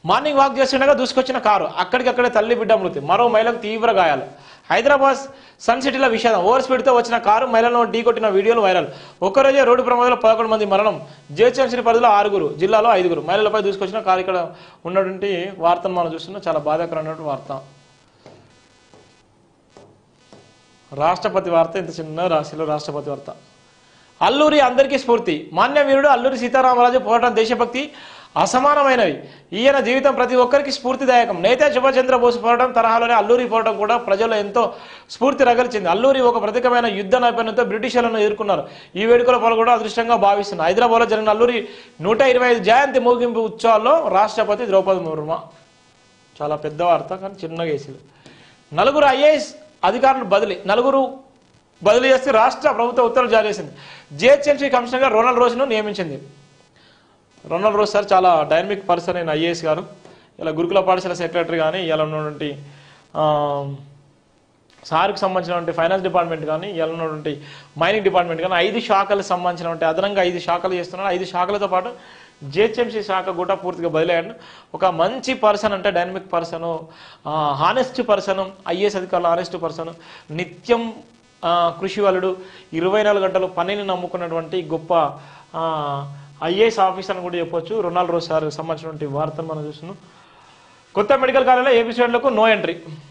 morning walk చేస్తుండగా దూసుకొచ్చిన car అక్కడికక్కడే తల్లి బిడ్డ మృతి మరో మహిళకు తీవ్ర గాయాలు హైదరాబాద్ సన్ సిటీలో విషాదం ఓవర్ స్పీడ్తో వచ్చిన కారు మహిళలను ఢీకొట్టిన వీడియోలు వైరల్ ఒక్కరోజే రోడ్డు ప్రమాదంలో పదకొండు మంది మరణం జిహెచ్ఎంసీ పరిధిలో ఆరుగురు జిల్లాలో ఐదుగురు మహిళలపై దూసుకొచ్చిన కారు ఇక్కడ ఉన్నటువంటి వార్తను మనం చూస్తున్నాం చాలా బాధాకరమైనటువంటి వార్త రాష్ట్రపతి వార్త ఇంత చిన్న రాశిలో రాష్ట్రపతి వార్త అల్లూరి అందరికీ స్ఫూర్తి మాన్యవీరుడు అల్లూరి సీతారామరాజు పోరాటం దేశభక్తి అసమానమైనవి ఈయన జీవితం ప్రతి ఒక్కరికి స్ఫూర్తిదాయకం నేతాజీ సుభాష్ చంద్రబోస్ పోరాటం తరహాలోనే అల్లూరి పోరాటం కూడా ప్రజల్లో ఎంతో స్ఫూర్తి రగల్చింది అల్లూరి ఒక ప్రత్యేకమైన యుద్ధ నైపుణ్యంతో బ్రిటిషర్లను ఎదుర్కొన్నారు ఈ వేడుకలో పాల్గొనడం అదృష్టంగా భావిస్తున్నారు హైదరాబాద్లో జరిగిన అల్లూరి నూట ఇరవై ఐదు జయంతి ముగింపు ఉత్సవాల్లో రాష్ట్రపతి ద్రౌపది ముర్ము చాలా పెద్ద వార్త కానీ చిన్నగా వేసింది నలుగురు ఐఏఎస్ అధికారులు బదిలీ నలుగురు బదిలీ చేస్తే రాష్ట్ర ప్రభుత్వ ఉత్తర్వులు జారీ చేసింది జిహెచ్ఎంసీ కమిషనర్గా రొనాల్డ్ రోజును నియమించింది రొనాల్డ్ రోజ్ సార్ చాలా డైనమిక్ పర్సన్ అయిన ఐఏఎస్ గారు ఇలా గురుకుల పాఠశాల సెక్రటరీ కానీ ఇలా ఉన్నటువంటి ఆ, సార్కి సంబంధించినటువంటి ఫైనాన్స్ డిపార్ట్మెంట్ కానీ ఇలా ఉన్నటువంటి మైనింగ్ డిపార్ట్మెంట్ కానీ ఐదు శాఖలకు సంబంధించినటువంటి అదనంగా ఐదు శాఖలు చేస్తున్నారు ఐదు శాఖలతో పాటు జిహెచ్ఎంసీ శాఖ కూడా పూర్తిగా బదిలయ్యాడు ఒక మంచి పర్సన్ అంటే dynamic person honest person IAS అధికారులు హానెస్ట్ పర్సన్ నిత్యం ఆ, కృషి వలుడు ఇరవై నాలుగు గంటలు పనిని నమ్ముకున్నటువంటి గొప్ప ఐఏఎస్ ఆఫీసర్ అని కూడా చెప్పొచ్చు రొనాల్డ్ రోజ్ సార్ సంబంధించినటువంటి వార్తను మనం చూస్తున్నాం కొత్త మెడికల్ కాలేజీలో ఏపీ స్టూడెంట్లకు నో ఎంట్రీ